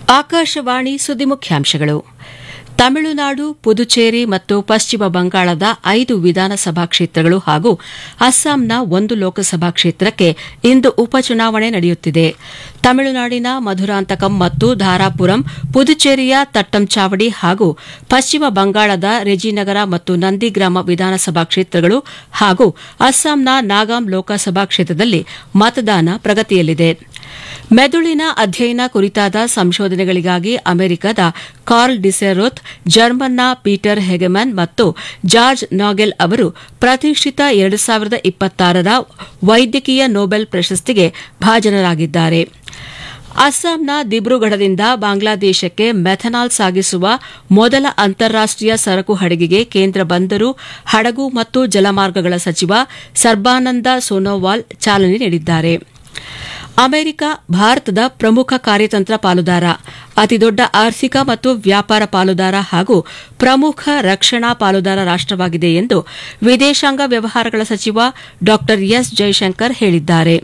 ಆಕಾಶವಾಣಿ ಸುದ್ದಿ ಮುಖ್ಯಾಂಶಗಳು ತಮಿಳುನಾಡು ಪುದುಚೇರಿ ಮತ್ತು ಪಶ್ಚಿಮ ಬಂಗಾಳದ ಐದು ವಿಧಾನಸಭಾ ಕ್ಷೇತ್ರಗಳು ಹಾಗೂ ಅಸ್ಸಾಂನ ಒಂದು ಲೋಕಸಭಾ ಕ್ಷೇತ್ರಕ್ಕೆ ಇಂದು ಉಪಚುನಾವಣೆ ನಡೆಯುತ್ತಿದೆ ತಮಿಳುನಾಡಿನ ಮಧುರಾಂತಕಂ ಮತ್ತು ಧಾರಾಪುರಂ ಪುದುಚೇರಿಯ ತಟ್ಟಂಚಾವಡಿ ಹಾಗೂ ಪಶ್ಚಿಮ ಬಂಗಾಳದ ರೆಜಿನಗರ ಮತ್ತು ನಂದಿಗ್ರಾಮ ವಿಧಾನಸಭಾ ಕ್ಷೇತ್ರಗಳು ಹಾಗೂ ಅಸ್ಸಾಂನ ನಾಗಾಂ ಲೋಕಸಭಾ ಕ್ಷೇತ್ರದಲ್ಲಿ ಮತದಾನ ಪ್ರಗತಿಯಲ್ಲಿದೆ ಮೆದುಳಿನ ಅಧ್ಯಯನ ಕುರಿತಾದ ಸಂಶೋಧನೆಗಳಿಗಾಗಿ ಅಮೆರಿಕದ ಕಾರ್ಲ್ ಡಿಸೆರೋತ್ ಜರ್ಮನ್ನ ಪೀಟರ್ ಹೆಗೆಮನ್ ಮತ್ತು ಜಾರ್ಜ್ ನಾಗೆಲ್ ಅವರು ಪ್ರತಿಷ್ಠಿತ ಎರಡು ಸಾವಿರದ ಇಪ್ಪತ್ತಾರರ ವೈದ್ಯಕೀಯ ನೊಬೆಲ್ ಪ್ರಶಸ್ತಿಗೆ ಭಾಜನರಾಗಿದ್ದಾರೆ ಅಸ್ಸಾಂನ ದಿಬ್ರುಗಢದಿಂದ ಬಾಂಗ್ಲಾದೇಶಕ್ಕೆ ಮೆಥನಾಲ್ ಸಾಗಿಸುವ ಮೊದಲ ಅಂತಾರಾಷ್ಟೀಯ ಸರಕು ಹಡಗಿಗೆ ಕೇಂದ್ರ ಬಂದರು ಹಡಗು ಮತ್ತು ಜಲಮಾರ್ಗಗಳ ಸಚಿವ ಸರ್ಬಾನಂದ ಸೋನೋವಾಲ್ ಚಾಲನೆ ನೀಡಿದ್ದಾರೆ ಅಮೆರಿಕ ಭಾರತದ ಪ್ರಮುಖ ಕಾರ್ಯತಂತ್ರ ಪಾಲುದಾರ ಅತಿದೊಡ್ಡ ಆರ್ಥಿಕ ಮತ್ತು ವ್ಯಾಪಾರ ಪಾಲುದಾರ ಹಾಗೂ ಪ್ರಮುಖ ರಕ್ಷಣಾ ಪಾಲುದಾರ ರಾಷ್ಟವಾಗಿದೆ ಎಂದು ವಿದೇಶಾಂಗ ವ್ಯವಹಾರಗಳ ಸಚಿವ ಡಾ ಎಸ್ ಜೈಶಂಕರ್ ಹೇಳಿದ್ದಾರೆ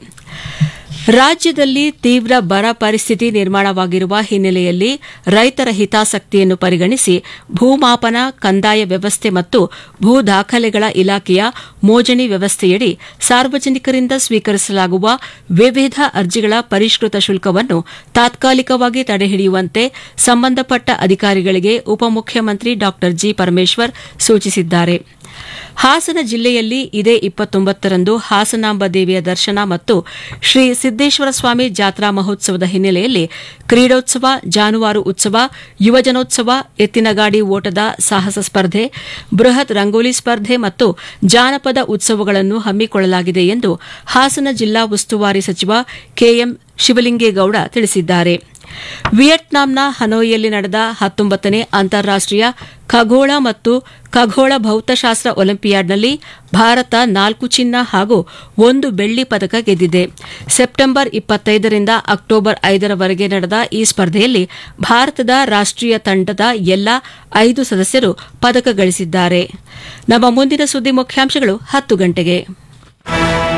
ರಾಜ್ಯದಲ್ಲಿ ತೀವ್ರ ಬರ ಪರಿಸ್ಥಿತಿ ನಿರ್ಮಾಣವಾಗಿರುವ ಹಿನ್ನೆಲೆಯಲ್ಲಿ ರೈತರ ಹಿತಾಸಕ್ತಿಯನ್ನು ಪರಿಗಣಿಸಿ ಭೂಮಾಪನ ಕಂದಾಯ ವ್ಯವಸ್ಥೆ ಮತ್ತು ಭೂ ದಾಖಲೆಗಳ ಇಲಾಖೆಯ ಮೋಜಣಿ ವ್ಯವಸ್ಥೆಯಡಿ ಸಾರ್ವಜನಿಕರಿಂದ ಸ್ವೀಕರಿಸಲಾಗುವ ವಿವಿಧ ಅರ್ಜಿಗಳ ಪರಿಷ್ಕೃತ ಶುಲ್ಕವನ್ನು ತಾತ್ಕಾಲಿಕವಾಗಿ ತಡೆಹಿಡಿಯುವಂತೆ ಸಂಬಂಧಪಟ್ಟ ಅಧಿಕಾರಿಗಳಿಗೆ ಉಪಮುಖ್ಯಮಂತ್ರಿ ಡಾ ಜಿ ಪರಮೇಶ್ವರ್ ಸೂಚಿಸಿದ್ದಾರೆ ಹಾಸನ ಜಿಲ್ಲೆಯಲ್ಲಿ ಇದೇ ಇಪ್ಪತ್ತೊಂಬತ್ತರಂದು ಹಾಸನಾಂಬ ದೇವಿಯ ದರ್ಶನ ಮತ್ತು ಶ್ರೀ ಸಿದ್ದೇಶ್ವರ ಸ್ವಾಮಿ ಜಾತ್ರಾ ಮಹೋತ್ಸವದ ಹಿನ್ನೆಲೆಯಲ್ಲಿ ಕ್ರೀಡೋತ್ಸವ ಜಾನುವಾರು ಉತ್ಸವ ಯುವಜನೋತ್ಸವ ಎತ್ತಿನಗಾಡಿ ಓಟದ ಸಾಹಸ ಸ್ಪರ್ಧೆ ಬೃಹತ್ ರಂಗೋಲಿ ಸ್ಪರ್ಧೆ ಮತ್ತು ಜಾನಪದ ಉತ್ಸವಗಳನ್ನು ಹಮ್ಮಿಕೊಳ್ಳಲಾಗಿದೆ ಎಂದು ಹಾಸನ ಜಿಲ್ಲಾ ಉಸ್ತುವಾರಿ ಸಚಿವ ಕೆಎಂ ಶಿವಲಿಂಗೇಗೌಡ ತಿಳಿಸಿದ್ದಾರೆ ವಿಯೆಟ್ನಾಂನ ಹನೋಯಿಯಲ್ಲಿ ನಡೆದ ಹತ್ತೊಂಬತ್ತನೇ ಅಂತಾರಾಷ್ಟೀಯ ಖಗೋಳ ಮತ್ತು ಖಗೋಳ ಭೌತಶಾಸ್ತ್ರ ಒಲಿಂಪಿಯಾಡ್ನಲ್ಲಿ ಭಾರತ ನಾಲ್ಕು ಚಿನ್ನ ಹಾಗೂ ಒಂದು ಬೆಳ್ಳಿ ಪದಕ ಗೆದ್ದಿದೆ ಸೆಪ್ಟೆಂಬರ್ ಇಪ್ಪತ್ತೈದರಿಂದ ಅಕ್ಟೋಬರ್ ಐದರವರೆಗೆ ನಡೆದ ಈ ಸ್ಪರ್ಧೆಯಲ್ಲಿ ಭಾರತದ ರಾಷ್ಟೀಯ ತಂಡದ ಎಲ್ಲಾ ಐದು ಸದಸ್ಯರು ಪದಕ ಗಳಿಸಿದ್ದಾರೆ ನಮ್ಮ ಮುಂದಿನ ಸುದ್ದಿ ಮುಖ್ಯಾಂಶಗಳು ಹತ್ತು ಗಂಟೆಗೆ